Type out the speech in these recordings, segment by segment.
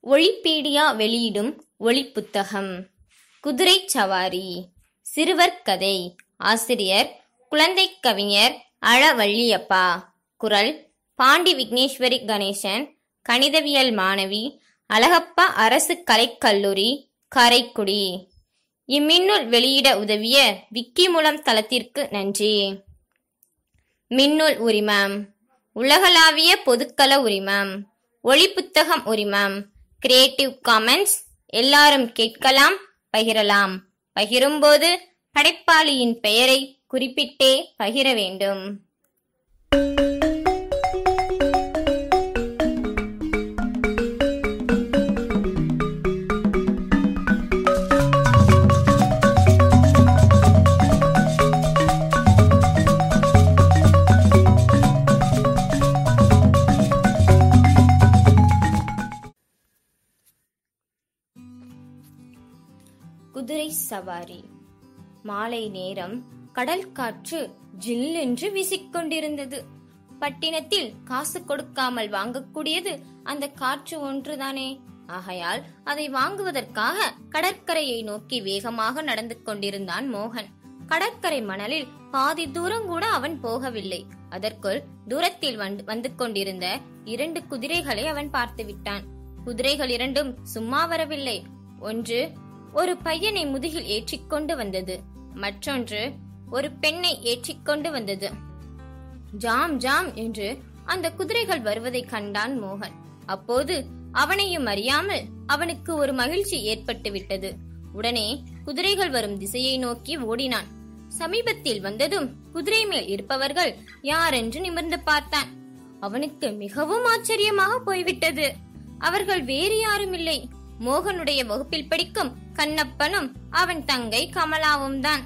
ஒளிப்பீடியா வெளியிடும் ஒளிப்புத்தகம் குதிரை சவாரி சிறுவர் கதை ஆசிரியர் குழந்தை கவிஞர் அழ வள்ளியப்பா குரல் பாண்டி விக்னேஸ்வரி கணேசன் கணிதவியல் மாணவி அழகப்பா அரசு கலைக்கல்லூரி காரைக்குடி இம்மின்னூல் வெளியிட உதவிய விக்கி மூலம் தளத்திற்கு நன்றி மின்னூல் உரிமம் உலகளாவிய பொதுக்கள உரிமம் ஒளிப்புத்தகம் உரிமம் கிரியேட்டிவ் காமன்ஸ் எல்லாரும் கேட்கலாம் பகிரலாம் பகிரும்போது படைப்பாளியின் பெயரை குறிப்பிட்டே பகிர வேண்டும் குதிரை சவாரி மாலை நேரம் கடல் காற்று ஜில்லென்று வீசிக்கொண்டிருந்தது பட்டினத்தில் காசு கொடுக்காமல் வாங்கக்கூடியது அந்த காற்று ஒன்றுதானே ஆகையால் அதை வாங்குவதற்காக கடற்கரையை நோக்கி வேகமாக நடந்து கொண்டிருந்தான் மோகன் கடற்கரை மணலில் பாதி தூரம் கூட அவன் போகவில்லை அதற்குள் தூரத்தில் வந்து வந்து கொண்டிருந்த இரண்டு குதிரைகளை அவன் பார்த்து விட்டான் குதிரைகள் இரண்டும் சும்மா வரவில்லை ஒன்று ஒரு பையனை முதுகில் ஏற்றிக்கொண்டு வந்தது மற்றொன்று ஒரு பெண்ணை ஏற்றிக்கொண்டு வந்தது ஜாம் ஜாம் என்று அந்த குதிரைகள் வருவதை கண்டான் மோகன் அப்போது அவனையும் அறியாமல் அவனுக்கு ஒரு மகிழ்ச்சி ஏற்பட்டு விட்டது உடனே குதிரைகள் வரும் திசையை நோக்கி ஓடினான் சமீபத்தில் வந்ததும் குதிரை மேல் இருப்பவர்கள் யாரென்று நிமிர்ந்து பார்த்தான் அவனுக்கு மிகவும் ஆச்சரியமாக போய்விட்டது அவர்கள் வேறு யாரும் இல்லை மோகனுடைய வகுப்பில் படிக்கும் கண்ணப்பனும் அவன் தங்கை கமலாவும் தான்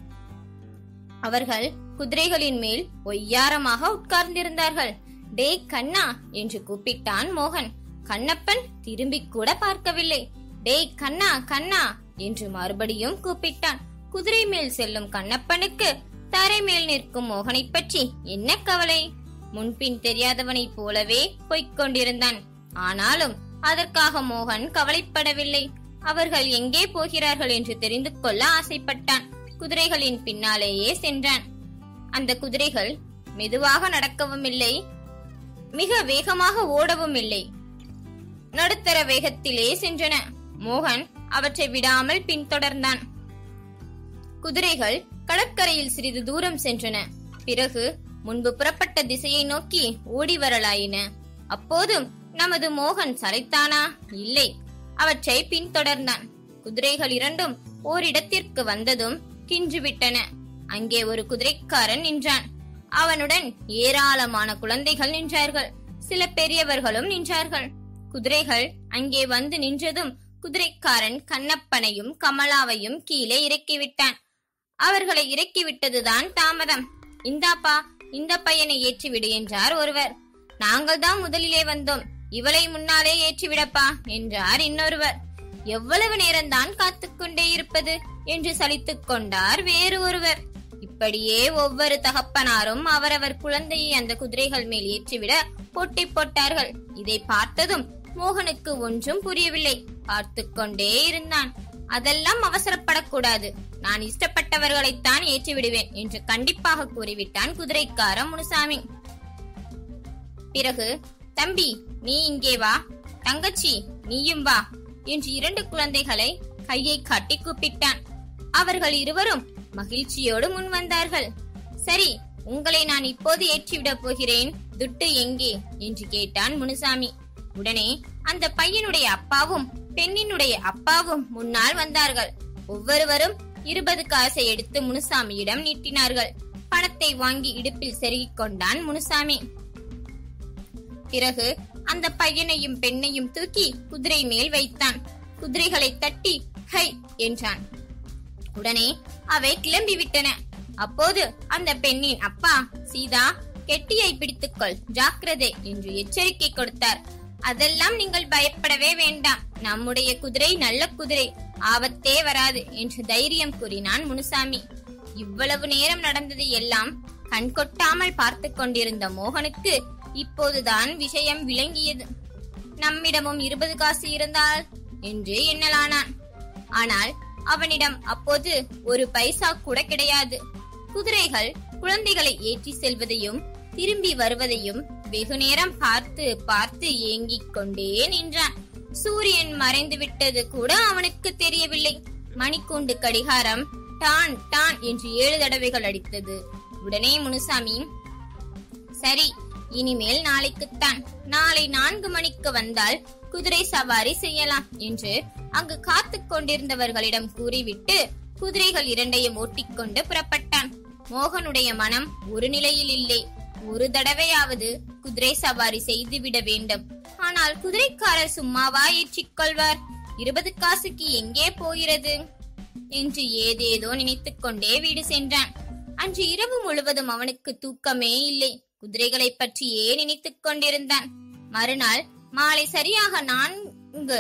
அவர்கள் குதிரைகளின் மேல் ஒய்யாரமாக உட்கார்ந்திருந்தார்கள் டே கண்ணா என்று கூப்பிட்டான் மோகன் கண்ணப்பன் திரும்பி கூட பார்க்கவில்லை டேய் கண்ணா கண்ணா என்று மறுபடியும் கூப்பிட்டான் குதிரை மேல் செல்லும் கண்ணப்பனுக்கு தரை மேல் நிற்கும் மோகனை பற்றி என்ன கவலை முன்பின் தெரியாதவனைப் போலவே போய்க் கொண்டிருந்தான் ஆனாலும் அதற்காக மோகன் கவலைப்படவில்லை அவர்கள் எங்கே போகிறார்கள் என்று தெரிந்து கொள்ள ஆசைப்பட்டான் குதிரைகளின் பின்னாலேயே சென்றான் அந்த குதிரைகள் மெதுவாக நடக்கவும் இல்லை மிக வேகமாக ஓடவும் இல்லை நடுத்தர வேகத்திலே சென்றன மோகன் அவற்றை விடாமல் பின்தொடர்ந்தான் குதிரைகள் கடற்கரையில் சிறிது தூரம் சென்றன பிறகு முன்பு புறப்பட்ட திசையை நோக்கி ஓடி வரலாயின அப்போதும் நமது மோகன் சளைத்தானா இல்லை அவற்றை பின்தொடர்ந்தான் குதிரைகள் இரண்டும் ஓரிடத்திற்கு வந்ததும் கிஞ்சுவிட்டன அங்கே ஒரு குதிரைக்காரன் நின்றான் அவனுடன் ஏராளமான குழந்தைகள் நின்றார்கள் சில பெரியவர்களும் நின்றார்கள் குதிரைகள் அங்கே வந்து நின்றதும் குதிரைக்காரன் கண்ணப்பனையும் கமலாவையும் கீழே இறக்கிவிட்டான் அவர்களை இறக்கிவிட்டதுதான் தாமதம் இந்தாப்பா இந்த பையனை ஏற்றிவிடு என்றார் ஒருவர் நாங்கள் தான் முதலிலே வந்தோம் இவளை முன்னாலே ஏற்றிவிடப்பா என்றார் இன்னொருவர் எவ்வளவு நேரம்தான் காத்துக்கொண்டே இருப்பது என்று சலித்துக் கொண்டார் வேறு ஒருவர் இப்படியே ஒவ்வொரு தகப்பனாரும் அவரவர் குழந்தையை அந்த குதிரைகள் மேல் ஏற்றிவிட போட்டி போட்டார்கள் இதை பார்த்ததும் மோகனுக்கு ஒன்றும் புரியவில்லை பார்த்து கொண்டே இருந்தான் அதெல்லாம் அவசரப்படக்கூடாது நான் இஷ்டப்பட்டவர்களைத்தான் ஏற்றி விடுவேன் என்று கண்டிப்பாக கூறிவிட்டான் குதிரைக்கார முனுசாமி பிறகு தம்பி நீ இங்கே வா தங்கச்சி நீயும் வா என்று இரண்டு குழந்தைகளை கையை காட்டி கூப்பிட்டான் அவர்கள் இருவரும் மகிழ்ச்சியோடு முன் வந்தார்கள் சரி உங்களை நான் இப்போது ஏற்றிவிடப் போகிறேன் துட்டு எங்கே என்று கேட்டான் முனுசாமி உடனே அந்த பையனுடைய அப்பாவும் பெண்ணினுடைய அப்பாவும் முன்னால் வந்தார்கள் ஒவ்வொருவரும் இருபது காசை எடுத்து முனுசாமியிடம் நீட்டினார்கள் பணத்தை வாங்கி இடுப்பில் செருகிக் கொண்டான் முனுசாமி பிறகு அந்த பையனையும் பெண்ணையும் தூக்கி குதிரை மேல் வைத்தான் குதிரைகளை தட்டி ஹை என்றான் உடனே அவை கிளம்பி விட்டன அப்போது அந்த பெண்ணின் அப்பா சீதா கெட்டியை பிடித்துக்கொள் ஜாக்கிரதை என்று எச்சரிக்கை கொடுத்தார் அதெல்லாம் நீங்கள் பயப்படவே வேண்டாம் நம்முடைய குதிரை நல்ல குதிரை ஆபத்தே வராது என்று தைரியம் கூறினான் முனுசாமி இவ்வளவு நேரம் நடந்தது எல்லாம் கண் கொட்டாமல் பார்த்து கொண்டிருந்த மோகனுக்கு இப்போதுதான் விஷயம் விளங்கியது நம்மிடமும் இருபது காசு இருந்தால் என்று எண்ணலானான் ஆனால் அவனிடம் அப்போது ஒரு பைசா கூட கிடையாது குதிரைகள் குழந்தைகளை ஏற்றி செல்வதையும் திரும்பி வருவதையும் வெகு நேரம் பார்த்து பார்த்து ஏங்கிக் கொண்டே நின்றான் சூரியன் மறைந்து விட்டது கூட அவனுக்கு தெரியவில்லை மணிக்கூண்டு கடிகாரம் டான் டான் என்று ஏழு தடவைகள் அடித்தது உடனே முனுசாமி சரி இனிமேல் நாளைக்குத்தான் நாளை நான்கு மணிக்கு வந்தால் குதிரை சவாரி செய்யலாம் என்று அங்கு காத்துக் கொண்டிருந்தவர்களிடம் கூறிவிட்டு குதிரைகள் இரண்டையும் ஓட்டிக்கொண்டு புறப்பட்டான் மோகனுடைய மனம் ஒரு நிலையில் இல்லை ஒரு தடவையாவது குதிரை சவாரி செய்துவிட வேண்டும் ஆனால் குதிரைக்காரர் சும்மாவா ஏற்றிக் கொள்வார் இருபது காசுக்கு எங்கே போகிறது என்று ஏதேதோ நினைத்துக் கொண்டே வீடு சென்றான் அன்று இரவு முழுவதும் அவனுக்கு தூக்கமே இல்லை குதிரைகளை பற்றியே நினைத்துக் கொண்டிருந்தான் மறுநாள் மாலை சரியாக நான்கு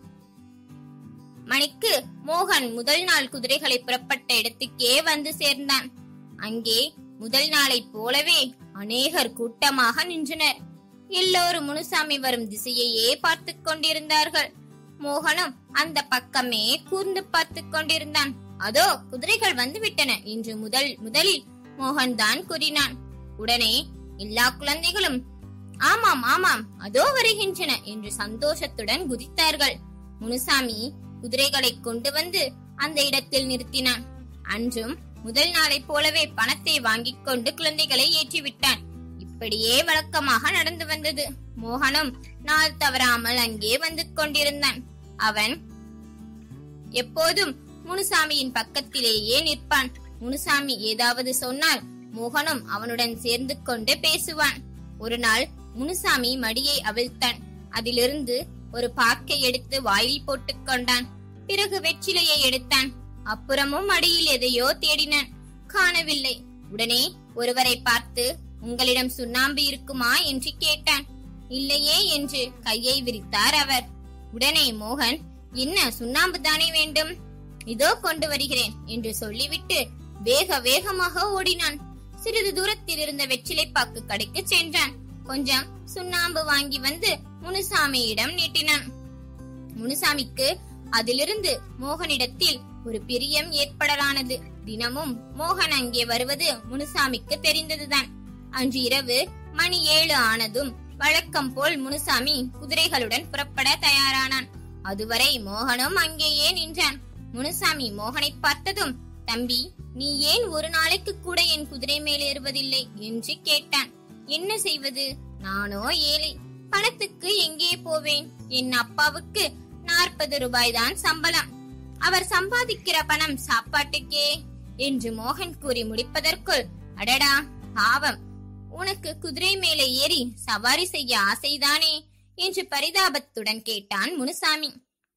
மணிக்கு மோகன் முதல் நாள் குதிரைகளை புறப்பட்ட இடத்துக்கே வந்து சேர்ந்தான் அங்கே முதல் நாளைப் போலவே அநேகர் கூட்டமாக நின்றனர் எல்லோரும் முனுசாமி வரும் திசையையே பார்த்துக் கொண்டிருந்தார்கள் மோகனும் அந்த பக்கமே கூர்ந்து பார்த்துக் கொண்டிருந்தான் அதோ குதிரைகள் வந்து விட்டன என்று முதல் முதலில் மோகன் தான் கூறினான் உடனே எல்லா குழந்தைகளும் ஆமாம் ஆமாம் அதோ வருகின்றன என்று சந்தோஷத்துடன் குதித்தார்கள் முனுசாமி குதிரைகளை கொண்டு வந்து அந்த இடத்தில் நிறுத்தினான் அன்றும் முதல் நாளைப் போலவே பணத்தை வாங்கிக் கொண்டு குழந்தைகளை ஏற்றிவிட்டான் இப்படியே வழக்கமாக நடந்து வந்தது மோகனும் நாள் தவறாமல் அங்கே வந்து கொண்டிருந்தான் அவன் எப்போதும் முனுசாமியின் பக்கத்திலேயே நிற்பான் முனுசாமி ஏதாவது சொன்னால் மோகனும் அவனுடன் சேர்ந்து கொண்டு பேசுவான் ஒரு நாள் முனுசாமி மடியை அவிழ்த்தான் அதிலிருந்து ஒரு பாக்கை எடுத்து வாயில் போட்டுக் கொண்டான் பிறகு வெற்றிலையை எடுத்தான் அப்புறமும் மடியில் எதையோ தேடினான் காணவில்லை உடனே ஒருவரை பார்த்து உங்களிடம் சுண்ணாம்பு இருக்குமா என்று கேட்டான் இல்லையே என்று கையை விரித்தார் அவர் உடனே மோகன் என்ன சுண்ணாம்பு தானே வேண்டும் இதோ கொண்டு வருகிறேன் என்று சொல்லிவிட்டு வேக வேகமாக ஓடினான் சிறிது தூரத்தில் இருந்த வெற்றிலைப்பாக்கு கடைக்கு சென்றான் கொஞ்சம் சுண்ணாம்பு வாங்கி வந்து முனுசாமியிடம் நீட்டினான் முனுசாமிக்கு அதிலிருந்து மோகனிடத்தில் ஒரு பிரியம் ஏற்படலானது தினமும் மோகன் அங்கே வருவது முனுசாமிக்கு தெரிந்ததுதான் அன்று இரவு மணி ஏழு ஆனதும் வழக்கம் போல் முனுசாமி குதிரைகளுடன் புறப்பட தயாரானான் அதுவரை மோகனும் அங்கேயே நின்றான் முனுசாமி மோகனை பார்த்ததும் தம்பி நீ ஏன் ஒரு நாளைக்கு கூட என் குதிரை மேல் ஏறுவதில்லை என்று கேட்டான் என்ன செய்வது நானோ ஏழை பணத்துக்கு எங்கே போவேன் என் அப்பாவுக்கு நாற்பது ரூபாய் தான் சம்பளம் அவர் சம்பாதிக்கிற பணம் சாப்பாட்டுக்கே என்று மோகன் கூறி முடிப்பதற்குள் அடடா பாவம் உனக்கு குதிரை மேலே ஏறி சவாரி செய்ய ஆசைதானே என்று பரிதாபத்துடன் கேட்டான் முனுசாமி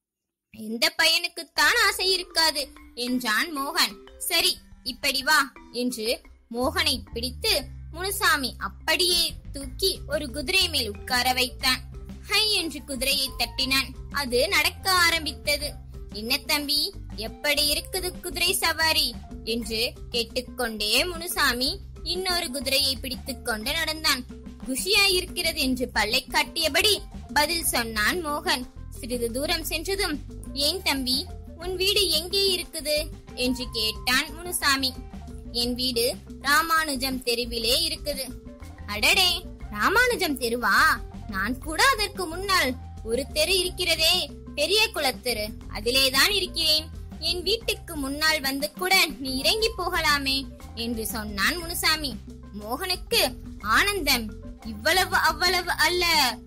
எந்த பையனுக்குத்தான் ஆசை இருக்காது என்றான் மோகன் சரி இப்படி வா என்று மோகனை பிடித்து முனுசாமி அப்படியே தூக்கி ஒரு குதிரை மேல் உட்கார வைத்தான் ஹை என்று குதிரையை தட்டினான் அது நடக்க ஆரம்பித்தது என்ன தம்பி எப்படி இருக்குது குதிரை சவாரி என்று கேட்டுக்கொண்டே முனுசாமி இன்னொரு குதிரையை பிடித்துக் கொண்டு நடந்தான் குஷியாயிருக்கிறது என்று பல்லை காட்டியபடி பதில் சொன்னான் மோகன் சிறிது தூரம் சென்றதும் ஏன் தம்பி உன் வீடு எங்கே இருக்குது என்று கேட்டான் முனுசாமி என் வீடு ராமானுஜம் தெருவிலே இருக்குது அடடே ராமானுஜம் தெருவா நான் கூட அதற்கு முன்னால் ஒரு தெரு இருக்கிறதே பெரிய குளத்தெரு அதிலேதான் இருக்கிறேன் என் வீட்டுக்கு முன்னால் வந்து கூட நீ இறங்கி போகலாமே என்று சொன்னான் முனுசாமி மோகனுக்கு ஆனந்தம் இவ்வளவு அவ்வளவு அல்ல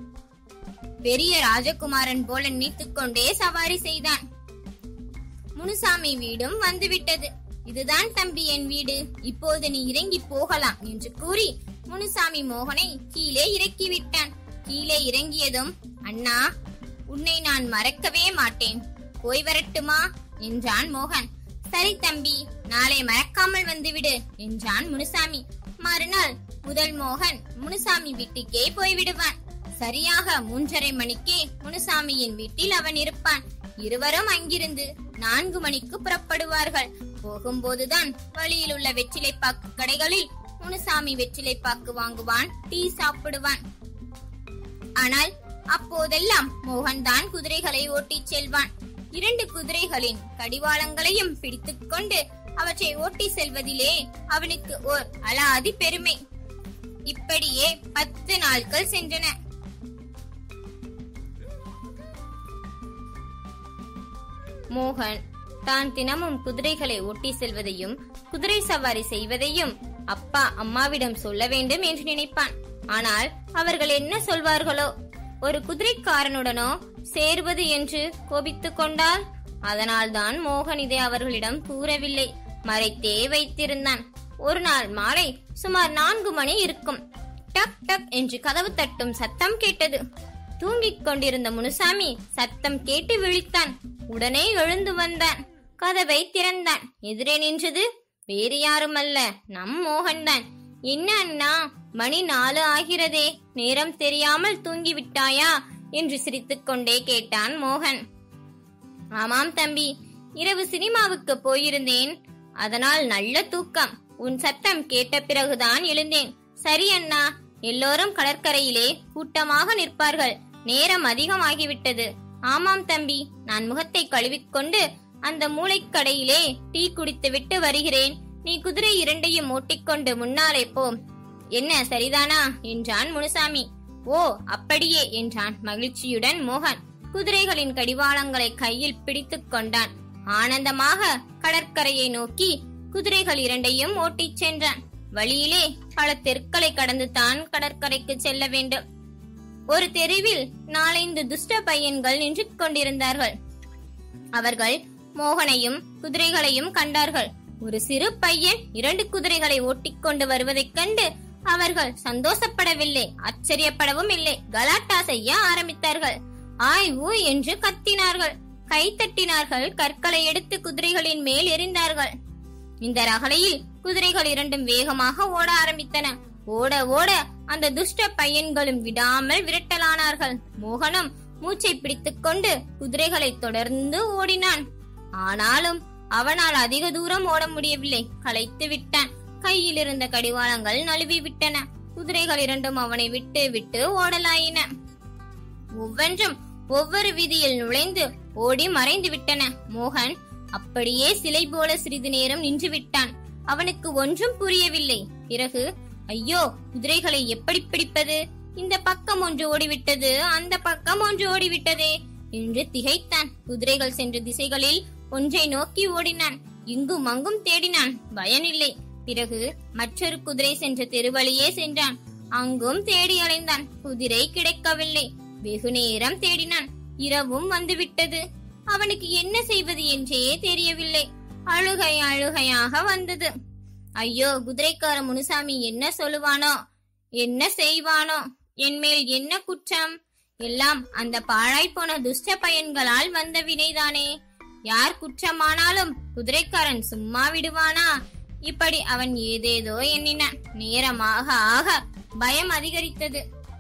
பெரிய ராஜகுமாரன் போல நினைத்துக் கொண்டே சவாரி செய்தான் முனுசாமி வீடும் வந்துவிட்டது இதுதான் தம்பி என் வீடு இப்போது நீ இறங்கி போகலாம் என்று கூறி முனுசாமி மோகனை கீழே இறக்கி விட்டான் கீழே இறங்கியதும் அண்ணா உன்னை நான் மறக்கவே மாட்டேன் போய் வரட்டுமா என்றான் மோகன் சரி தம்பி நாளை மறக்காமல் வந்துவிடு என்றான் முனுசாமி மறுநாள் முதல் மோகன் முனுசாமி வீட்டுக்கே போய்விடுவான் சரியாக மூன்றரை மணிக்கே முனுசாமியின் வீட்டில் அவன் இருப்பான் இருவரும் அங்கிருந்து நான்கு மணிக்கு புறப்படுவார்கள் போகும்போதுதான் வழியில் உள்ள வெற்றிலைப்பாக்கு கடைகளில் முனுசாமி வெற்றிலைப்பாக்கு வாங்குவான் டீ சாப்பிடுவான் ஆனால் அப்போதெல்லாம் மோகன் தான் குதிரைகளை ஓட்டிச் செல்வான் இரண்டு குதிரைகளின் கடிவாளங்களையும் பிடித்துக் கொண்டு அவற்றை ஓட்டி செல்வதிலே அவனுக்கு ஓர் அலாதி பெருமை இப்படியே பத்து நாட்கள் சென்றன மோகன் தான் தினமும் குதிரைகளை ஓட்டி செல்வதையும் குதிரை சவாரி செய்வதையும் அப்பா அம்மாவிடம் சொல்ல வேண்டும் என்று நினைப்பான் ஆனால் அவர்கள் என்ன சொல்வார்களோ ஒரு குதிரைக்காரனுடனோ சேர்வது என்று கோபித்துக் கொண்டால் அதனால்தான் மோகன் இதை அவர்களிடம் கூறவில்லை மறைத்தே வைத்திருந்தான் ஒரு நாள் மாலை சுமார் நான்கு மணி இருக்கும் டக் டக் என்று கதவு தட்டும் சத்தம் கேட்டது தூங்கிக் கொண்டிருந்த முனுசாமி சத்தம் கேட்டு விழித்தான் உடனே எழுந்து வந்தான் கதவை திறந்தான் எதிரே நின்றது வேறு யாரும் அல்ல நம் மோகன்தான் என்ன அண்ணா மணி நாலு ஆகிறதே நேரம் தெரியாமல் தூங்கி விட்டாயா என்று சிரித்துக் கொண்டே கேட்டான் மோகன் ஆமாம் தம்பி இரவு சினிமாவுக்கு போயிருந்தேன் அதனால் நல்ல தூக்கம் உன் சத்தம் கேட்ட பிறகுதான் எழுந்தேன் சரி அண்ணா எல்லோரும் கடற்கரையிலே கூட்டமாக நிற்பார்கள் நேரம் அதிகமாகிவிட்டது ஆமாம் தம்பி நான் முகத்தை கழுவிக்கொண்டு அந்த மூளைக்கடையிலே டீ குடித்துவிட்டு வருகிறேன் நீ குதிரை இரண்டையும் ஓட்டிக்கொண்டு முன்னாலே போ என்ன சரிதானா என்றான் முனுசாமி ஓ அப்படியே என்றான் மகிழ்ச்சியுடன் மோகன் குதிரைகளின் கடிவாளங்களை கையில் பிடித்துக் கொண்டான் ஆனந்தமாக கடற்கரையை நோக்கி குதிரைகள் இரண்டையும் ஓட்டிச் சென்றான் வழியிலே பல தெருக்களை கடந்து தான் கடற்கரைக்கு செல்ல வேண்டும் ஒரு தெருவில் நாலைந்து துஷ்ட பையன்கள் நின்று கொண்டிருந்தார்கள் அவர்கள் மோகனையும் குதிரைகளையும் கண்டார்கள் ஒரு சிறு பையன் இரண்டு குதிரைகளை ஓட்டிக்கொண்டு வருவதைக் கண்டு அவர்கள் சந்தோஷப்படவில்லை ஆச்சரியப்படவும் இல்லை கலாட்டா செய்ய ஆரம்பித்தார்கள் ஆய் ஊ என்று கத்தினார்கள் கை தட்டினார்கள் கற்களை எடுத்து குதிரைகளின் மேல் எறிந்தார்கள் இந்த ரகளையில் குதிரைகள் இரண்டும் வேகமாக ஓட ஆரம்பித்தன ஓட ஓட அந்த துஷ்ட பையன்களும் விடாமல் விரட்டலானார்கள் மோகனும் மூச்சை பிடித்துக் கொண்டு குதிரைகளை தொடர்ந்து ஓடினான் ஆனாலும் அவனால் அதிக தூரம் ஓட முடியவில்லை களைத்து விட்டான் கையில் இருந்த கடிவாளங்கள் நழுவி விட்டன குதிரைகள் இரண்டும் அவனை விட்டு விட்டு ஓடலாயின ஒவ்வொன்றும் ஒவ்வொரு வீதியில் நுழைந்து ஓடி மறைந்து விட்டன மோகன் அப்படியே சிலை போல சிறிது நேரம் நின்று விட்டான் அவனுக்கு ஒன்றும் புரியவில்லை பிறகு ஐயோ குதிரைகளை எப்படி பிடிப்பது இந்த பக்கம் ஒன்று ஓடிவிட்டது அந்த பக்கம் ஒன்று ஓடிவிட்டதே என்று திகைத்தான் குதிரைகள் சென்ற திசைகளில் ஒன்றை நோக்கி ஓடினான் இங்கும் அங்கும் தேடினான் பயனில்லை பிறகு மற்றொரு குதிரை சென்ற தெருவழியே சென்றான் அங்கும் தேடி அலைந்தான் குதிரை கிடைக்கவில்லை வெகு நேரம் தேடினான் இரவும் வந்துவிட்டது அவனுக்கு என்ன செய்வது என்றே தெரியவில்லை அழுகை அழுகையாக வந்தது ஐயோ குதிரைக்கார முனுசாமி என்ன சொல்லுவானோ என்ன செய்வானோ என் மேல் என்ன குற்றம் எல்லாம் அந்த பாழாய் போன துஷ்ட பயன்களால் வந்த வினைதானே யார் குற்றமானாலும் குதிரைக்காரன் சும்மா விடுவானா இப்படி அவன் ஏதேதோ எண்ணினான் நேரமாக ஆக பயம் அதிகரித்தது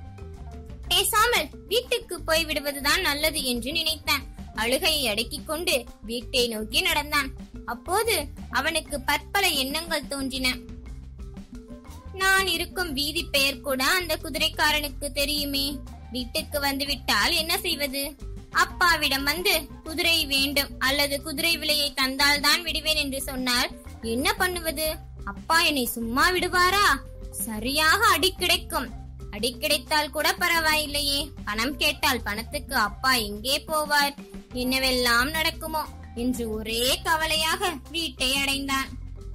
பேசாமல் வீட்டுக்கு போய் விடுவதுதான் நல்லது என்று நினைத்தான் அழுகையை அடக்கிக் கொண்டு வீட்டை நோக்கி நடந்தான் அப்போது அவனுக்கு பற்பல எண்ணங்கள் தோன்றின நான் இருக்கும் வீதி பெயர் கூட அந்த குதிரைக்காரனுக்கு தெரியுமே வீட்டுக்கு வந்து விட்டால் என்ன செய்வது அப்பாவிடம் வந்து குதிரை வேண்டும் அல்லது குதிரை விலையை தந்தால் தான் விடுவேன் என்று சொன்னால் என்ன பண்ணுவது அப்பா என்னை சும்மா விடுவாரா சரியாக அடி கிடைக்கும் அடி கிடைத்தால் கூட பரவாயில்லையே பணம் கேட்டால் பணத்துக்கு அப்பா எங்கே போவார் என்னவெல்லாம் நடக்குமோ என்று ஒரே கவலையாக வீட்டை அடைந்தான்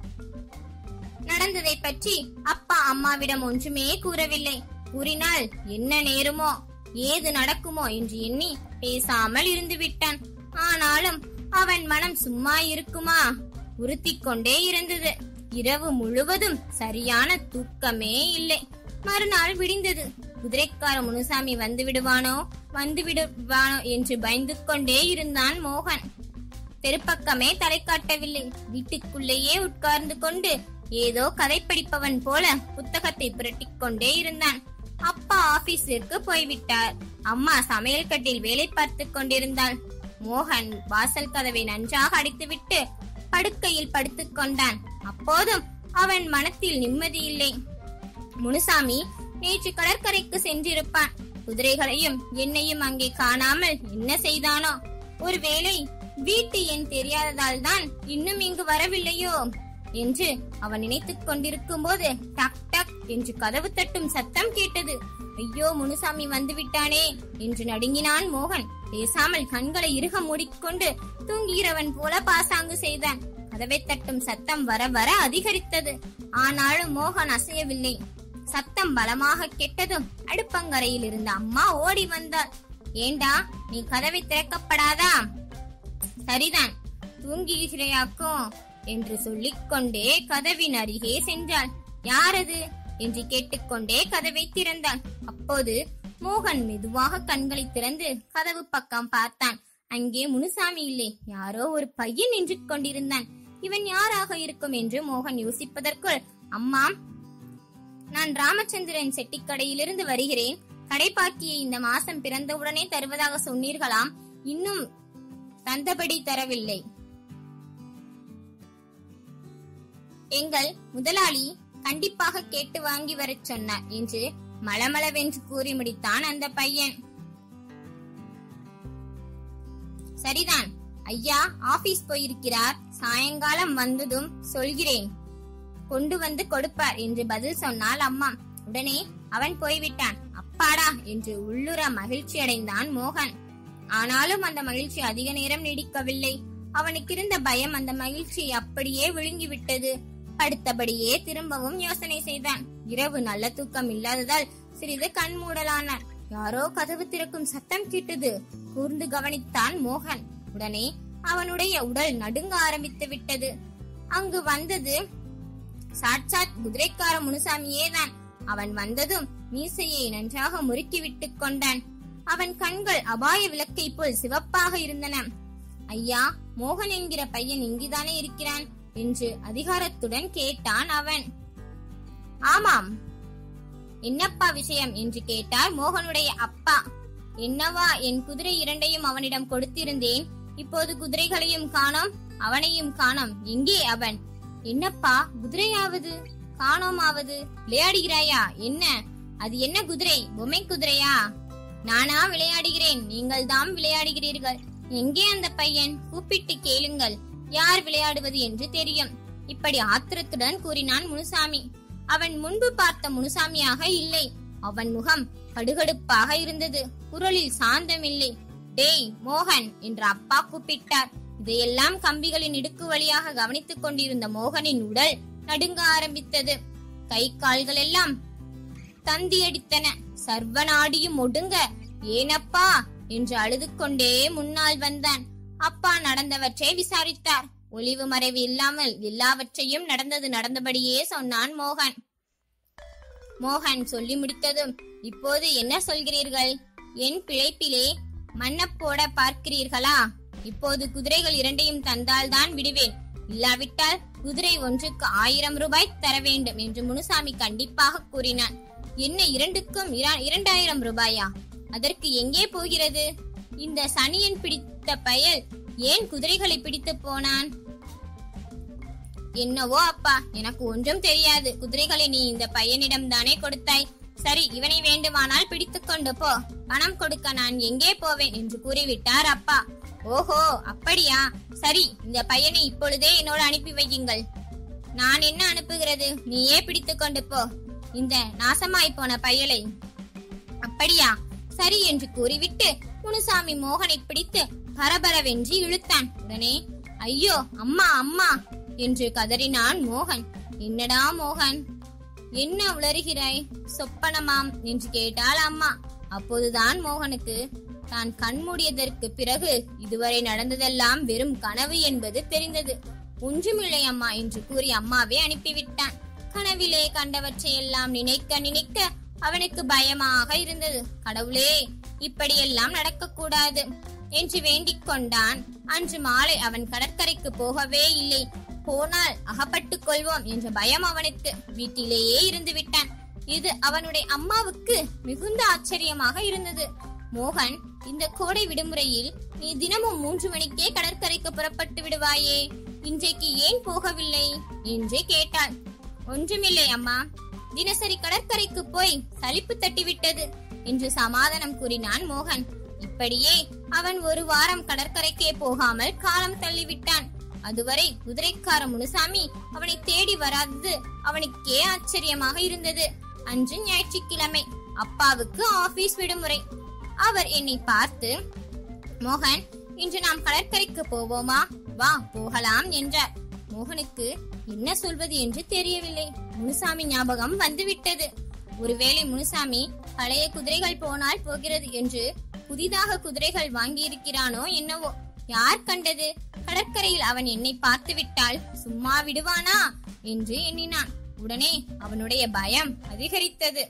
நடந்ததை பற்றி அப்பா அம்மாவிடம் ஒன்றுமே கூறவில்லை கூறினால் என்ன நேருமோ ஏது நடக்குமோ என்று எண்ணி பேசாமல் இருந்து விட்டான் ஆனாலும் அவன் மனம் சும்மா இருக்குமா உறுத்திக் கொண்டே இருந்தது இரவு முழுவதும் சரியான தூக்கமே இல்லை மறுநாள் விடிந்தது குதிரைக்கார முனுசாமி வந்து விடுவானோ வந்து விடுவானோ என்று பயந்து கொண்டே இருந்தான் மோகன் தெருப்பக்கமே தலை காட்டவில்லை வீட்டுக்குள்ளேயே உட்கார்ந்து கொண்டு ஏதோ கதை படிப்பவன் போல புத்தகத்தை புரட்டிக் கொண்டே இருந்தான் அப்பா ஆபீஸிற்கு போய்விட்டார் அம்மா சமையல் கட்டில் வேலை பார்த்து கொண்டிருந்தாள் மோகன் வாசல் கதவை நன்றாக அடைத்துவிட்டு படுக்கையில் படுத்துக் கொண்டான் அப்போதும் அவன் மனத்தில் நிம்மதி இல்லை முனுசாமி நேற்று கடற்கரைக்கு சென்றிருப்பான் குதிரைகளையும் என்னையும் அங்கே காணாமல் என்ன செய்தானோ ஒருவேளை வீட்டு எண் தெரியாததால் தான் இன்னும் இங்கு வரவில்லையோ என்று அவன் நினைத்துக் கொண்டிருக்கும் போது டக் டக் என்று கதவு தட்டும் சத்தம் கேட்டது ஐயோ முனுசாமி வந்து விட்டானே என்று நடுங்கினான் மோகன் பேசாமல் கண்களை இறுக மூடிக்கொண்டு தூங்குகிறவன் போல பாசாங்கு செய்தான் கதவை தட்டும் சத்தம் வர வர அதிகரித்தது ஆனாலும் மோகன் அசையவில்லை சத்தம் பலமாக கெட்டதும் அடுப்பங்கரையில் இருந்த அம்மா ஓடி வந்தாள் ஏண்டா நீ கதவை திறக்கப்படாதா சரிதான் தூங்குகிறாயாக்கும் என்று சொல்லிக்கொண்டே கதவின் அருகே சென்றாள் யாரது என்று கேட்டுக்கொண்டே கதவை திறந்தாள் அப்போது மோகன் மெதுவாக கண்களை திறந்து கதவு பக்கம் பார்த்தான் அங்கே முனுசாமி இல்லை யாரோ ஒரு பையன் நின்று கொண்டிருந்தான் இவன் யாராக இருக்கும் என்று மோகன் யோசிப்பதற்குள் அம்மா நான் ராமச்சந்திரன் செட்டிக்கடையிலிருந்து வருகிறேன் கடைப்பாக்கியை இந்த மாசம் பிறந்தவுடனே தருவதாக சொன்னீர்களாம் இன்னும் தந்தபடி தரவில்லை எங்கள் முதலாளி கண்டிப்பாக கேட்டு வாங்கி வரச் சொன்னார் என்று மளமளவென்று கூறி முடித்தான் அந்த பையன் சரிதான் ஐயா ஆபீஸ் போயிருக்கிறார் சாயங்காலம் வந்ததும் சொல்கிறேன் கொண்டு வந்து கொடுப்பார் என்று பதில் சொன்னாள் அம்மா உடனே அவன் போய்விட்டான் அப்பாடா என்று உள்ளுர மகிழ்ச்சி அடைந்தான் மோகன் ஆனாலும் அந்த மகிழ்ச்சி அதிக நேரம் நீடிக்கவில்லை அவனுக்கு இருந்த பயம் அந்த மகிழ்ச்சியை அப்படியே விழுங்கிவிட்டது அடுத்தபடியே திரும்பவும் யோசனை செய்தான் இரவு நல்ல தூக்கம் இல்லாததால் சிறிது கண் மூடலானான் யாரோ கதவு திறக்கும் சத்தம் கேட்டது கூர்ந்து கவனித்தான் மோகன் உடனே அவனுடைய உடல் நடுங்க ஆரம்பித்து விட்டது அங்கு வந்தது சாட்சாத் குதிரைக்கார முனுசாமியே தான் அவன் வந்ததும் மீசையை நன்றாக முறுக்கி விட்டுக் கொண்டான் அவன் கண்கள் அபாய விளக்கை போல் சிவப்பாக இருந்தன ஐயா மோகன் என்கிற பையன் இங்குதானே இருக்கிறான் என்று அதிகாரத்துடன் கேட்டான் அவன் ஆமாம் என்னப்பா விஷயம் என்று கேட்டார் மோகனுடைய அப்பா என்னவா என் குதிரை இரண்டையும் அவனிடம் கொடுத்திருந்தேன் இப்போது குதிரைகளையும் காணோம் அவனையும் காணோம் எங்கே அவன் என்னப்பா குதிரையாவது காணோமாவது விளையாடுகிறாயா என்ன அது என்ன குதிரை பொம்மை குதிரையா நானா விளையாடுகிறேன் நீங்கள் தான் விளையாடுகிறீர்கள் எங்கே அந்த பையன் கூப்பிட்டு கேளுங்கள் யார் விளையாடுவது என்று தெரியும் இப்படி ஆத்திரத்துடன் கூறினான் முனுசாமி அவன் முன்பு பார்த்த முனுசாமியாக இல்லை அவன் முகம் கடுகடுப்பாக இருந்தது குரலில் சாந்தமில்லை டேய் மோகன் என்று அப்பா கூப்பிட்டார் இதையெல்லாம் கம்பிகளின் இடுக்கு வழியாக கவனித்துக் கொண்டிருந்த மோகனின் உடல் நடுங்க ஆரம்பித்தது கை கால்கள் எல்லாம் தந்தியடித்தன சர்வநாடியும் ஒடுங்க ஏனப்பா என்று அழுது கொண்டே முன்னால் வந்தான் அப்பா நடந்தவற்றை விசாரித்தார் ஒளிவு மறைவு இல்லாமல் எல்லாவற்றையும் நடந்தது நடந்தபடியே சொன்னான் மோகன் மோகன் சொல்லி முடித்ததும் இப்போது என்ன சொல்கிறீர்கள் என் பிழைப்பிலே மண்ணப் போட பார்க்கிறீர்களா இப்போது குதிரைகள் இரண்டையும் தந்தால்தான் விடுவேன் இல்லாவிட்டால் குதிரை ஒன்றுக்கு ஆயிரம் ரூபாய் தர வேண்டும் என்று முனுசாமி கண்டிப்பாக கூறினான் என்ன இரண்டுக்கும் இர- இரண்டாயிரம் ரூபாயா அதற்கு எங்கே போகிறது இந்த சனியன் பிடித்த பயல் ஏன் குதிரைகளை பிடித்து போனான் என்னவோ அப்பா எனக்கு ஒன்றும் தெரியாது குதிரைகளை நீ இந்த பையனிடம் தானே கொடுத்தாய் சரி இவனை வேண்டுமானால் பிடித்துக் கொண்டு போ பணம் கொடுக்க நான் எங்கே போவேன் என்று கூறிவிட்டார் அப்பா ஓஹோ அப்படியா சரி இந்த பையனை இப்பொழுதே என்னோடு அனுப்பி வையுங்கள் நான் என்ன அனுப்புகிறது நீயே பிடித்துக் கொண்டு போ இந்த நாசமாய் போன பயலை அப்படியா சரி என்று கூறிவிட்டு முனுசாமி மோகனை பிடித்து பரபரவென்று இழுத்தான் உடனே ஐயோ அம்மா அம்மா என்று கதறினான் மோகன் என்னடா மோகன் என்ன உளறுகிறாய் சொப்பனமாம் என்று கேட்டாள் அம்மா அப்போதுதான் மோகனுக்கு தான் கண்மூடியதற்கு பிறகு இதுவரை நடந்ததெல்லாம் வெறும் கனவு என்பது தெரிந்தது ஒன்றுமில்லை அம்மா என்று கூறி அம்மாவே அனுப்பிவிட்டான் கனவிலே கண்டவற்றையெல்லாம் நினைக்க நினைக்க அவனுக்கு பயமாக இருந்தது கடவுளே இப்படியெல்லாம் நடக்கக்கூடாது என்று வேண்டிக் கொண்டான் அன்று மாலை அவன் கடற்கரைக்கு போகவே இல்லை போனால் அகப்பட்டுக் கொள்வோம் என்ற பயம் அவனுக்கு வீட்டிலேயே இருந்து விட்டான் இது அவனுடைய அம்மாவுக்கு மிகுந்த ஆச்சரியமாக இருந்தது மோகன் இந்த கோடை விடுமுறையில் நீ தினமும் மூன்று மணிக்கே கடற்கரைக்கு புறப்பட்டு விடுவாயே இன்றைக்கு ஏன் போகவில்லை என்று கேட்டாள் ஒன்றுமில்லை அம்மா தினசரி கடற்கரைக்கு போய் சலிப்பு தட்டிவிட்டது என்று சமாதானம் கூறினான் மோகன் இப்படியே அவன் ஒரு வாரம் கடற்கரைக்கே போகாமல் காலம் தள்ளிவிட்டான் அதுவரை குதிரைக்கார முனுசாமி அவனை தேடி வராதது அவனுக்கே ஆச்சரியமாக இருந்தது அன்று ஞாயிற்றுக்கிழமை அப்பாவுக்கு ஆபீஸ் விடுமுறை அவர் என்னை பார்த்து மோகன் இன்று நாம் கடற்கரைக்கு போவோமா வா போகலாம் என்றார் மோகனுக்கு என்ன சொல்வது என்று தெரியவில்லை முனுசாமி ஞாபகம் வந்துவிட்டது ஒருவேளை முனுசாமி பழைய குதிரைகள் போனால் போகிறது என்று புதிதாக குதிரைகள் வாங்கியிருக்கிறானோ என்னவோ யார் கண்டது கடற்கரையில் அவன் என்னை பார்த்து விட்டால் சும்மா விடுவானா என்று எண்ணினான் உடனே அவனுடைய பயம் அதிகரித்தது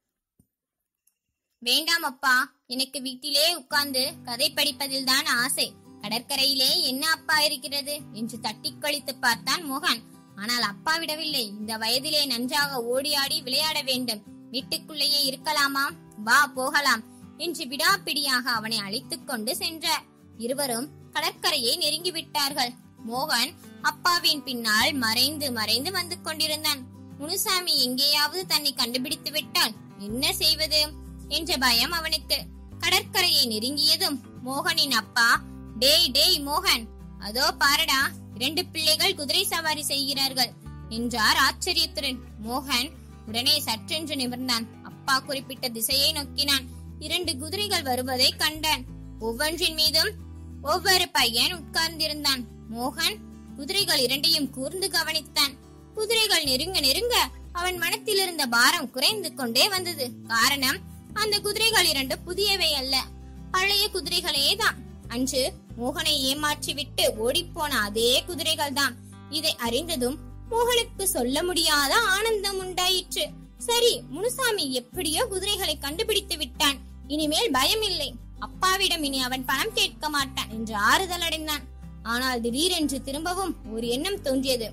வேண்டாம் அப்பா எனக்கு வீட்டிலே உட்கார்ந்து கதை படிப்பதில் தான் ஆசை கடற்கரையிலே என்ன அப்பா இருக்கிறது என்று தட்டி கழித்து பார்த்தான் மோகன் ஆனால் அப்பா விடவில்லை இந்த வயதிலே நன்றாக ஓடியாடி விளையாட வேண்டும் வீட்டுக்குள்ளேயே இருக்கலாமா வா போகலாம் என்று விடாப்பிடியாக அவனை அழைத்துக் கொண்டு சென்றார் இருவரும் கடற்கரையை நெருங்கி விட்டார்கள் மோகன் அப்பாவின் பின்னால் மறைந்து மறைந்து வந்து கொண்டிருந்தான் முனுசாமி எங்கேயாவது தன்னை கண்டுபிடித்து விட்டால் என்ன செய்வது என்ற பயம் அவனுக்கு கடற்கரையை நெருங்கியதும் மோகனின் அப்பா டேய் டேய் மோகன் அதோ பாரடா இரண்டு பிள்ளைகள் குதிரை சவாரி செய்கிறார்கள் என்றார் ஆச்சரியத்துடன் மோகன் உடனே சற்றென்று நிமிர்ந்தான் அப்பா குறிப்பிட்ட திசையை நோக்கினான் இரண்டு குதிரைகள் வருவதை கண்டான் ஒவ்வொன்றின் மீதும் ஒவ்வொரு பையன் உட்கார்ந்திருந்தான் மோகன் குதிரைகள் இரண்டையும் கூர்ந்து கவனித்தான் குதிரைகள் நெருங்க நெருங்க அவன் மனத்தில் இருந்த பாரம் குறைந்து கொண்டே வந்தது காரணம் அந்த குதிரைகள் இரண்டு புதியவை அல்ல பழைய குதிரைகளே தான் அன்று மோகனை ஏமாற்றி விட்டு ஓடிப்போன அதே குதிரைகள் தான் இதை அறிந்ததும் மோகனுக்கு சொல்ல முடியாத ஆனந்தம் உண்டாயிற்று சரி முனுசாமி எப்படியோ குதிரைகளை கண்டுபிடித்து விட்டான் இனிமேல் பயம் இல்லை அப்பாவிடம் இனி அவன் பணம் கேட்க மாட்டான் என்று ஆறுதல் அடைந்தான் ஆனால் திடீரென்று திரும்பவும் ஒரு எண்ணம் தோன்றியது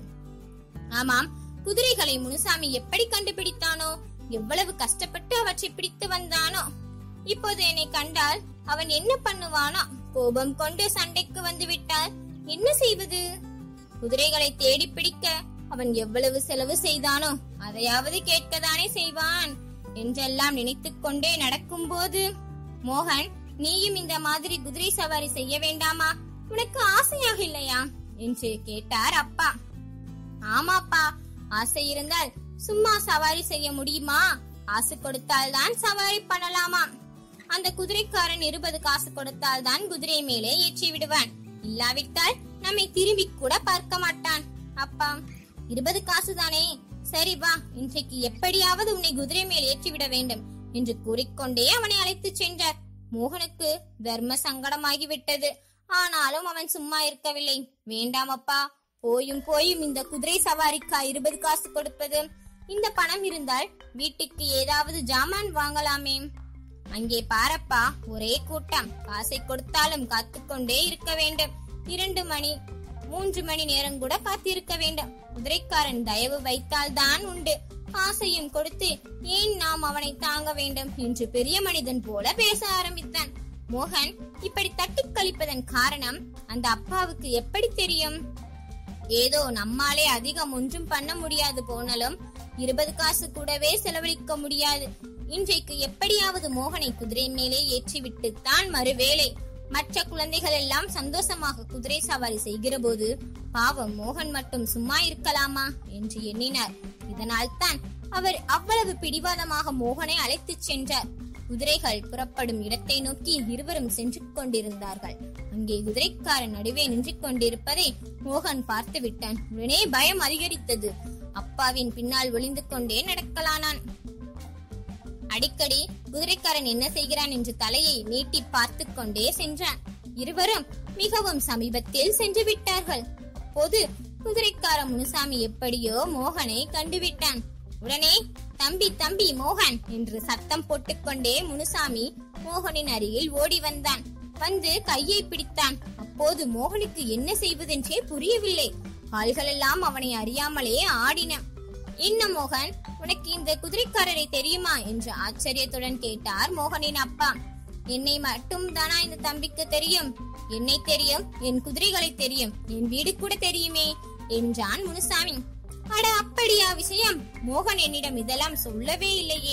ஆமாம் குதிரைகளை முனுசாமி எப்படி கண்டுபிடித்தானோ எவ்வளவு கஷ்டப்பட்டு அவற்றை பிடித்து வந்தானோ இப்போது என்னை கண்டால் அவன் என்ன பண்ணுவானோ கோபம் கொண்டு சண்டைக்கு வந்து விட்டால் என்ன செய்வது குதிரைகளை தேடி பிடிக்க அவன் எவ்வளவு செலவு செய்தானோ அதையாவது கேட்கத்தானே செய்வான் என்றெல்லாம் நினைத்துக் கொண்டே நடக்கும்போது மோகன் நீயும் இந்த மாதிரி குதிரை சவாரி செய்ய வேண்டாமா உனக்கு ஆசையாக இல்லையா என்று கேட்டார் அப்பா ஆமாப்பா ஆசை இருந்தால் சும்மா சவாரி செய்ய முடியுமா காசு கொடுத்தால் தான் சவாரி பண்ணலாமா அந்த குதிரைக்காரன் இருபது காசு கொடுத்தால் தான் குதிரை மேலே ஏற்றி விடுவான் இல்லாவிட்டால் நம்மை திரும்பி கூட பார்க்க மாட்டான் அப்பா இருபது காசு தானே சரி வா இன்றைக்கு எப்படியாவது உன்னை குதிரை மேல் ஏற்றிவிட வேண்டும் என்று கூறிக்கொண்டே அவனை அழைத்துச் சென்றார் மோகனுக்கு தர்ம சங்கடமாகிவிட்டது ஆனாலும் அவன் சும்மா இருக்கவில்லை வேண்டாம் அப்பா போயும் போயும் இந்த குதிரை சவாரிக்கா இருபது காசு கொடுப்பது இந்த பணம் இருந்தால் வீட்டுக்கு ஏதாவது ஜாமான் வாங்கலாமே அங்கே பாரப்பா ஒரே கூட்டம் காசை கொடுத்தாலும் காத்துக்கொண்டே இருக்க வேண்டும் இரண்டு மணி மூன்று மணி நேரம் கூட காத்திருக்க வேண்டும் குதிரைக்காரன் தயவு வைத்தால் தான் உண்டு காசையும் கொடுத்து ஏன் நாம் அவனை தாங்க வேண்டும் என்று பெரிய மனிதன் போல பேச ஆரம்பித்தான் மோகன் இப்படி தட்டி கழிப்பதன் காரணம் அந்த அப்பாவுக்கு எப்படி தெரியும் ஏதோ நம்மாலே அதிகம் ஒன்றும் பண்ண முடியாது போனாலும் இருபது காசு கூடவே செலவழிக்க முடியாது இன்றைக்கு எப்படியாவது மோகனை குதிரை மேலே ஏற்றிவிட்டு தான் மறுவேளை மற்ற குழந்தைகள் எல்லாம் சந்தோஷமாக குதிரை சவாரி செய்கிற போது பாவம் மோகன் மட்டும் சும்மா இருக்கலாமா என்று எண்ணினார் இதனால் தான் அவர் அவ்வளவு பிடிவாதமாக மோகனை அழைத்துச் சென்றார் குதிரைகள் புறப்படும் இடத்தை நோக்கி இருவரும் சென்று கொண்டிருந்தார்கள் அங்கே குதிரைக்காரன் நடுவே நின்று கொண்டிருப்பதை மோகன் பார்த்து விட்டான் உடனே பயம் அதிகரித்தது அப்பாவின் பின்னால் ஒளிந்து கொண்டே நடக்கலானான் அடிக்கடி குதிரைக்காரன் என்ன செய்கிறான் என்று தலையை நீட்டி பார்த்து கொண்டே சென்றான் இருவரும் மிகவும் சமீபத்தில் சென்று விட்டார்கள் அப்போது குதிரைக்கார முனுசாமி எப்படியோ மோகனை கண்டுவிட்டான் உடனே தம்பி தம்பி மோகன் என்று சத்தம் போட்டுக்கொண்டே முனுசாமி மோகனின் அருகில் ஓடி வந்தான் வந்து கையை பிடித்தான் அப்போது மோகனுக்கு என்ன செய்வதென்றே புரியவில்லை கால்களெல்லாம் அவனை அறியாமலே ஆடின என்ன மோகன் உனக்கு இந்த குதிரைக்காரரை தெரியுமா என்று ஆச்சரியத்துடன் கேட்டார் மோகனின் அப்பா என்னை மட்டும் தானா இந்த தம்பிக்கு தெரியும் என்னை தெரியும் என் குதிரைகளை தெரியும் என் வீடு கூட தெரியுமே என்றான் முனுசாமி அட அப்படியா விஷயம் மோகன் என்னிடம் இதெல்லாம் சொல்லவே இல்லையே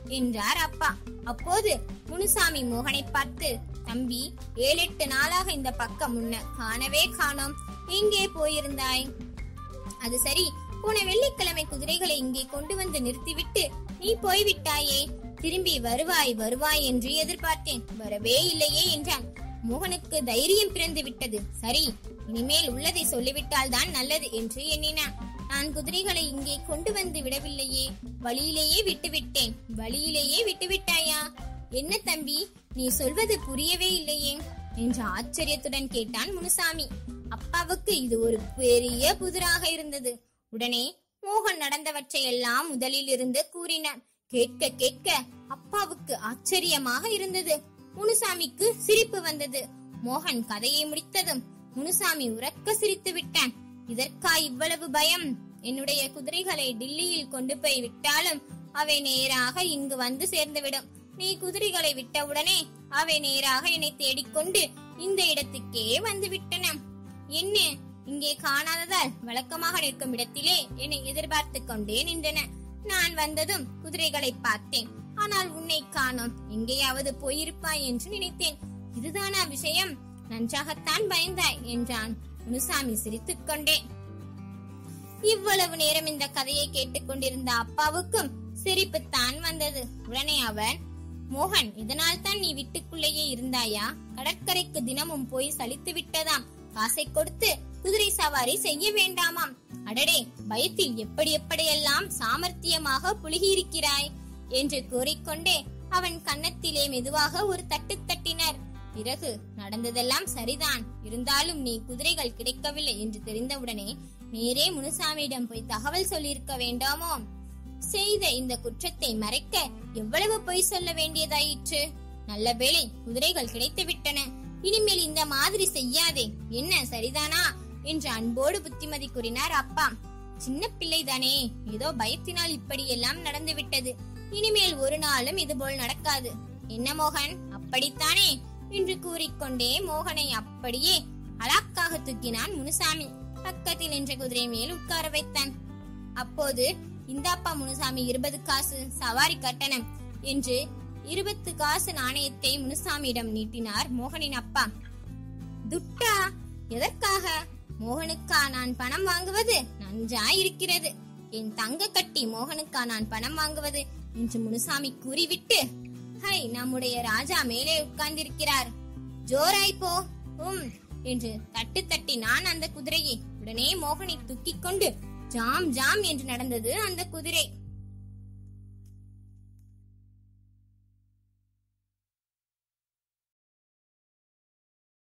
என்றார் அப்பா அப்போது முனுசாமி மோகனை பார்த்து தம்பி ஏழு எட்டு நாளாக இந்த பக்கம் முன்ன காணவே காணோம் எங்கே போயிருந்தாய் அது சரி போன வெள்ளிக்கிழமை குதிரைகளை இங்கே கொண்டு வந்து நிறுத்திவிட்டு நீ போய்விட்டாயே திரும்பி வருவாய் வருவாய் என்று எதிர்பார்த்தேன் வரவே இல்லையே என்றான் மோகனுக்கு தைரியம் பிறந்து விட்டது சரி இனிமேல் உள்ளதை சொல்லிவிட்டால் தான் நல்லது என்று எண்ணினான் நான் குதிரைகளை இங்கே கொண்டு வந்து விடவில்லையே வழியிலேயே விட்டுவிட்டேன் வழியிலேயே விட்டுவிட்டாயா என்ன தம்பி நீ சொல்வது புரியவே இல்லையே என்று ஆச்சரியத்துடன் கேட்டான் முனுசாமி அப்பாவுக்கு இது ஒரு பெரிய புதிராக இருந்தது உடனே மோகன் நடந்தவற்றை எல்லாம் முதலில் இருந்து கூறினான் கேட்க கேட்க அப்பாவுக்கு ஆச்சரியமாக இருந்தது முனுசாமிக்கு சிரிப்பு வந்தது மோகன் கதையை முடித்ததும் முனுசாமி உறக்க சிரித்து விட்டான் இதற்கா இவ்வளவு பயம் என்னுடைய குதிரைகளை டில்லியில் கொண்டு போய் விட்டாலும் அவை நேராக இங்கு வந்து சேர்ந்துவிடும் நீ குதிரைகளை விட்டவுடனே அவை நேராக என்னை தேடிக்கொண்டு இந்த இடத்துக்கே வந்து விட்டன என்ன இங்கே காணாததால் வழக்கமாக நிற்கும் இடத்திலே என்னை எதிர்பார்த்து கொண்டே நின்றன நான் வந்ததும் குதிரைகளை பார்த்தேன் ஆனால் உன்னை காணோம் எங்கேயாவது போயிருப்பாய் என்று நினைத்தேன் இதுதானா விஷயம் நன்றாகத்தான் பயந்தாய் என்றான் முனுசாமி சிரித்துக் கொண்டே இவ்வளவு நேரம் இந்த கதையை கேட்டுக்கொண்டிருந்த அப்பாவுக்கும் சிரிப்புத்தான் வந்தது உடனே அவன் மோகன் இதனால் தான் நீ வீட்டுக்குள்ளேயே இருந்தாயா கடற்கரைக்கு தினமும் போய் சலித்து விட்டதாம் காசை கொடுத்து குதிரை சவாரி செய்ய வேண்டாமாம் அடடே பயத்தில் எப்படி எப்படியெல்லாம் சாமர்த்தியமாக புழுகியிருக்கிறாய் என்று கூறிக்கொண்டே அவன் கன்னத்திலே மெதுவாக ஒரு தட்டு தட்டினர் பிறகு நடந்ததெல்லாம் சரிதான் இருந்தாலும் நீ குதிரைகள் கிடைக்கவில்லை என்று தெரிந்தவுடனே நேரே முனுசாமியிடம் போய் தகவல் சொல்லியிருக்க வேண்டாமோ செய்த இந்த குற்றத்தை மறைக்க எவ்வளவு பொய் சொல்ல வேண்டியதாயிற்று நல்ல வேளை குதிரைகள் கிடைத்து விட்டன இனிமேல் இந்த மாதிரி செய்யாதே என்ன சரிதானா என்று அன்போடு புத்திமதி கூறினார் அப்பா சின்ன பிள்ளைதானே ஏதோ பயத்தினால் இப்படி எல்லாம் நடந்து விட்டது இனிமேல் ஒரு நாளும் இதுபோல் நடக்காது என்ன மோகன் அப்படித்தானே என்று கூறிக்கொண்டே மோகனை அப்படியே அலாக்காக தூக்கினான் முனுசாமி பக்கத்தில் நின்ற குதிரை மேல் உட்கார வைத்தான் அப்போது இந்தாப்பா முனுசாமி இருபது காசு சவாரி கட்டணம் என்று இருபத்து காசு நாணயத்தை முனுசாமியிடம் நீட்டினார் மோகனின் அப்பா துட்டா எதற்காக மோகனுக்கா நான் பணம் வாங்குவது நன்றாய் இருக்கிறது என் தங்க கட்டி மோகனுக்கா நான் பணம் வாங்குவது என்று முனுசாமி கூறிவிட்டு ஹை நம்முடைய ராஜா மேலே உட்கார்ந்திருக்கிறார் ஜோராய் போ உம் என்று தட்டு தட்டி நான் அந்த குதிரையை உடனே மோகனை தூக்கிக் கொண்டு ஜாம் ஜாம் என்று நடந்தது அந்த குதிரை